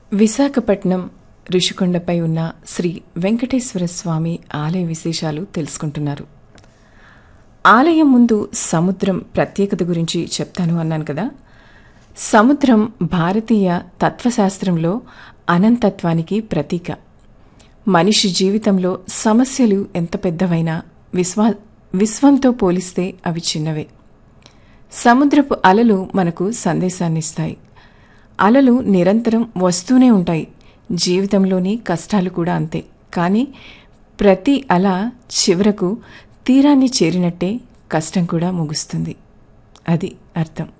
విశాఖపట్నం ఋషికొండపై ఉన్న శ్రీ వెంకటేశ్వర స్వామి ఆలయ విశేషాలు తెలుసుకుంటున్నారు ఆలయం ముందు సముద్రం ప్రత్యేకత గురించి చెప్తాను అన్నాను కదా సముద్రం భారతీయ తత్వశాస్త్రంలో అనంతత్వానికి ప్రతీక మనిషి జీవితంలో సమస్యలు ఎంత పెద్దవైనా విశ్వా విశ్వంతో పోలిస్తే అవి చిన్నవే సముద్రపు అలలు మనకు సందేశాన్నిస్తాయి అలలు నిరంతరం వస్తూనే ఉంటాయి జీవితంలోని కష్టాలు కూడా అంతే కానీ ప్రతి అల చివరకు తీరాన్ని చేరినట్టే కష్టం కూడా ముగుస్తుంది అది అర్థం